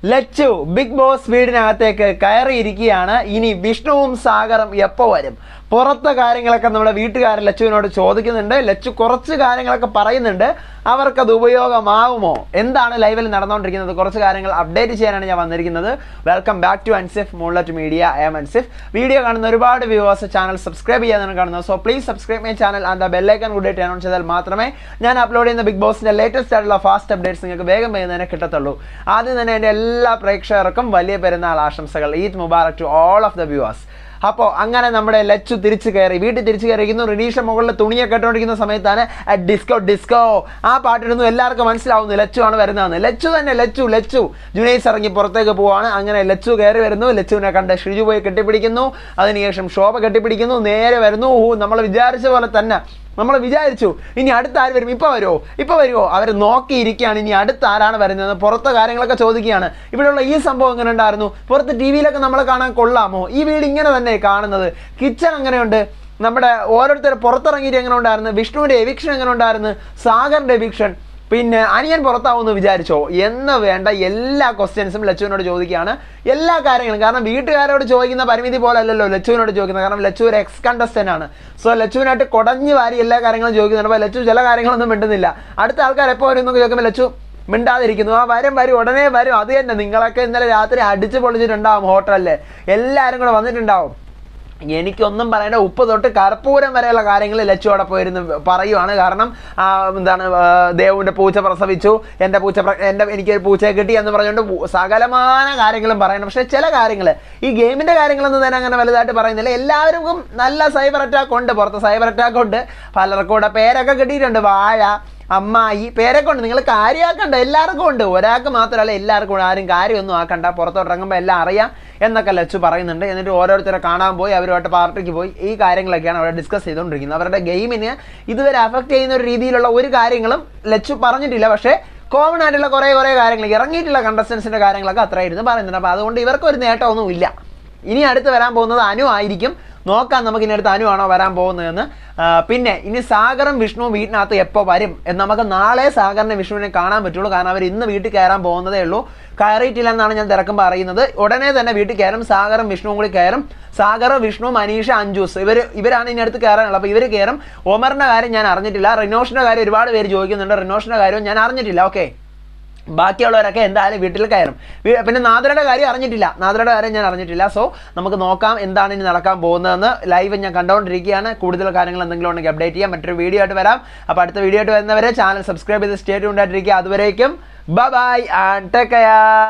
Lachu Bigg Boss വീടിനകത്തേക്ക് കയറിയിരിക്കുകയാണ് ഇനി വിഷ്ണുവും സാഗറും എപ്പോൾ വരും പുറത്തെ കാര്യങ്ങളൊക്കെ നമ്മുടെ വീട്ടുകാർ ലച്ചുവിനോട് ചോദിക്കുന്നുണ്ട് ലച്ചു കുറച്ച് കാര്യങ്ങളൊക്കെ പറയുന്നുണ്ട് അവർക്കത് ഉപയോഗമാവുമോ എന്താണ് ലൈവിൽ നടന്നുകൊണ്ടിരിക്കുന്നത് കുറച്ച് കാര്യങ്ങൾ അപ്ഡേറ്റ് ചെയ്യാനാണ് ഞാൻ വന്നിരിക്കുന്നത് വെൽക്കം ബാക്ക് ടു അൻസിഫ് മുള്ളറ്റ് media I am Ansif video കാണുന്ന ഒരുപാട് വ്യൂവേഴ്സ് ചാനൽ സബ്സ്ക്രൈബ് ചെയ്യാനാണ് കാണുന്നത് so please subscribe my channel and bell icon കൂടി ടേൺ ഓൺ ചെയ്താൽ മാത്രമേ ഞാൻ അപ്ലോഡ് ചെയ്യുന്ന ബിഗ് ബോസിന്റെ ലേറ്റസ്റ്റ് ആയിട്ടുള്ള ഫാസ്റ്റ് അപ്ഡേറ്റ്സ് നിങ്ങൾക്ക് വേഗം വരുന്നതിനെ കിട്ടത്തുള്ളൂ ആദ്യം തന്നെ എൻ്റെ എല്ലാ പ്രേക്ഷകർക്കും വലിയ പെരുന്നാൾ ആശംസകൾ Eid Mubarak to all of the viewers അപ്പോൾ അങ്ങനെ നമ്മുടെ ലച്ചു തിരിച്ചു കയറി വീട്ടിൽ തിരിച്ചു കയറിയിരിക്കുന്നു റിനീഷ മുകളിൽ തുണിയൊക്കെ ഇട്ടുകൊണ്ടിരിക്കുന്ന സമയത്താണ് ഡിസ്കോ ഡിസ്കോ ആ പാട്ടിടുന്നു എല്ലാവർക്കും മനസ്സിലാവുന്നു ലച്ചു ആണ് വരുന്നതെന്ന് ലച്ചു തന്നെ ലച്ചു ലച്ചു ജുനൈസ് ഇറങ്ങി പുറത്തേക്ക് പോവാണ് അങ്ങനെ ലച്ചു കയറി വരുന്നു ലച്ചുവിനെ കണ്ട് ഷിജു പോയി കെട്ടിപ്പിടിക്കുന്നു അതിനുശേഷം ശോഭ കെട്ടിപ്പിടിക്കുന്നു നേരെ വരുന്നു നമ്മൾ വിചാരിച്ച പോലെ തന്നെ നമ്മൾ വിചാരിച്ചു ഇനി അടുത്ത ആര് വരും ഇപ്പോൾ വരുമോ ഇപ്പോൾ വരുമോ അവർ നോക്കിയിരിക്കുകയാണ് ഇനി അടുത്ത ആരാണ് വരുന്നത് പുറത്തെ കാര്യങ്ങളൊക്കെ ചോദിക്കുകയാണ് ഇവിടെയുള്ള ഈ സംഭവം എങ്ങനെ ഉണ്ടായിരുന്നു പുറത്ത് ടി വിയിലൊക്കെ നമ്മൾ കാണാൻ കൊള്ളാമോ ഈ വീട് ഇങ്ങനെ തന്നെ കാണുന്നത് കിച്ചൺ എങ്ങനെയുണ്ട് നമ്മുടെ ഓരോരുത്തർ പുറത്തിറങ്ങിയിട്ട് എങ്ങനെ ഉണ്ടായിരുന്നു വിഷ്ണുവിൻ്റെ എവിക്ഷൻ എങ്ങനെ ഉണ്ടായിരുന്നു സാഗറിൻ്റെ എവിക്ഷൻ പിന്നെ അനിയൻ പുറത്താവുമെന്ന് വിചാരിച്ചോ എന്ന് വേണ്ട എല്ലാ ക്വസ്റ്റ്യൻസും ലച്ചുവിനോട് ചോദിക്കുകയാണ് എല്ലാ കാര്യങ്ങളും കാരണം വീട്ടുകാരോട് ചോദിക്കുന്ന പരിമിതി പോലെ അല്ലല്ലോ ലച്ചുവിനോട് ചോദിക്കുന്നത് കാരണം ലച്ചു ഒരു എക്സ് കണ്ടസ്റ്റന്റ് ആണ് സോ ലച്ചുവിനായിട്ട് കുടഞ്ഞു വാരി എല്ലാ കാര്യങ്ങളും ചോദിക്കുന്നുണ്ട് അപ്പോൾ ലച്ചു ചില കാര്യങ്ങളൊന്നും മിണ്ടുന്നില്ല അടുത്ത ആൾക്കാർ എപ്പോൾ വരും എന്നൊക്കെ ചോദിക്കുമ്പോൾ ലച്ചു മിണ്ടാതിരിക്കുന്നു ആ വരും വരും ഉടനെ വരും അത് തന്നെ നിങ്ങളൊക്കെ ഇന്നലെ രാത്രി അടിച്ച് പൊളിച്ചിട്ടുണ്ടാവും ഹോട്ടലിൽ എല്ലാവരും കൂടെ വന്നിട്ടുണ്ടാവും എനിക്കൊന്നും പറയേണ്ട ഉപ്പ് തൊട്ട് കർപ്പൂരം വരെയുള്ള കാര്യങ്ങൾ ലച്ചു അവിടെ പോയിരുന്ന് പറയുവാണ് കാരണം ആ, എന്താണ് ആ, ദേവുവിൻ്റെ പൂച്ച പ്രസവിച്ചു എൻ്റെ പൂച്ച പ്ര- എൻ്റെ എനിക്ക് ഒരു പൂച്ചയെ കിട്ടി എന്ന് പറഞ്ഞുകൊണ്ട് ഉ- സകലമാന കാര്യങ്ങളും പറയണം പക്ഷേ ചില കാര്യങ്ങൾ ഈ ഗെയിമിൻ്റെ കാര്യങ്ങളൊന്നും തന്നെ അങ്ങനെ വലുതായിട്ട് പറയുന്നില്ല എല്ലാവർക്കും നല്ല സൈബർ അറ്റാക്ക് ഉണ്ട് പുറത്ത് സൈബർ അറ്റാക്ക് ഉണ്ട് പലർക്കും കൂടെ പേരൊക്കെ കിട്ടിയിട്ടുണ്ട് വാഴ അമ്മായി പേരൊക്കെ ഉണ്ട് നിങ്ങൾ കാര്യമാക്കണ്ട എല്ലാവർക്കും ഉണ്ട് ഒരാൾക്ക് മാത്രമല്ല എല്ലാവർക്കും ഉണ്ട് ആരും കാര്യമൊന്നും ആക്കണ്ട പുറത്തോട്ട് ഇറങ്ങുമ്പോൾ എല്ലാം അറിയാം എന്നൊക്കെ ലച്ചു പറയുന്നുണ്ട് എന്നിട്ട് ഓരോരുത്തരെ കാണാൻ പോയി അവരുമായിട്ട് പാർട്ടിക്ക് പോയി ഈ കാര്യങ്ങളൊക്കെയാണ് അവിടെ ഡിസ്കസ് ചെയ്തുകൊണ്ടിരിക്കുന്നത് അവരുടെ ഗെയിമിന് ഇതുവരെ അഫക്റ്റ് ചെയ്യുന്ന ഒരു രീതിയിലുള്ള ഒരു കാര്യങ്ങളും ലച്ചു പറഞ്ഞിട്ടില്ല പക്ഷേ കോമൺ ആയിട്ടുള്ള കുറേ കുറേ കാര്യങ്ങൾ ഇറങ്ങിയിട്ടുള്ള കണ്ടസ്റ്റൻസിൻ്റെ കാര്യങ്ങളൊക്കെ അത്രയായിരുന്നു പറയുന്നുണ്ട് അപ്പോൾ അതുകൊണ്ട് ഇവർക്ക് ഒരു നേട്ടമൊന്നും ഇല്ല ഇനി അടുത്ത് വരാൻ പോകുന്നത് അനു ആയിരിക്കും നോക്കാം നമുക്ക് ഇനി അടുത്ത് അനു ആണോ വരാൻ പോകുന്നതെന്ന് ആ, പിന്നെ ഇനി സാഗറും വിഷ്ണുവും വീട്ടിനകത്ത് എപ്പോൾ വരും എന്ന് നമുക്ക് നാളെ സാഗറിനെ വിഷ്ണുവിനെ കാണാൻ പറ്റുള്ളൂ കാരണം അവർ ഇന്ന് വീട്ടിൽ കയറാൻ പോകുന്നതേ ഉള്ളൂ കയറിയിട്ടില്ല എന്നാണ് ഞാൻ തിരക്കുമ്പോൾ അറിയുന്നത് ഉടനെ തന്നെ വീട്ടിൽ കയറും സാഗറും വിഷ്ണുവും കൂടി കയറും സാഗർ വിഷ്ണു മനീഷ അഞ്ജൂസ് ഇവർ ഇവരാണ് ഇനി അടുത്ത് കയറാനുള്ളത് അപ്പോൾ ഇവർ കയറും ഒമറിൻ്റെ കാര്യം ഞാൻ അറിഞ്ഞിട്ടില്ല റിനോഷിൻ്റെ കാര്യം ഒരുപാട് പേര് ചോദിക്കുന്നുണ്ട് റിനോഷിൻ്റെ കാര്യവും ഞാൻ അറിഞ്ഞിട്ടില്ല ഓക്കെ ബാക്കിയുള്ളവരൊക്കെ എന്തായാലും വീട്ടിൽ കയറും വീ- പിന്നെ നാദരയുടെ കാര്യം അറിഞ്ഞിട്ടില്ല നാദരയുടെ കാര്യം ഞാൻ അറിഞ്ഞിട്ടില്ല സോ നമുക്ക് നോക്കാം എന്താണ് ഇനി നടക്കാൻ പോകുന്നതെന്ന് ലൈവ് ഞാൻ കണ്ടുകൊണ്ടിരിക്കുകയാണ് കൂടുതൽ കാര്യങ്ങൾ എന്തെങ്കിലും ഉണ്ടെങ്കിൽ അപ്ഡേറ്റ് ചെയ്യാം മറ്റൊരു വീഡിയോ ആയിട്ട് വരാം അപ്പോൾ അടുത്ത വീഡിയോ ആയിട്ട് വരുന്നവരെ ചാനൽ സബ്സ്ക്രൈബ് ചെയ്ത് സ്റ്റേറ്റ് ഉണ്ടായിട്ടിരിക്കുക അതുവരേക്കും bye bye and take care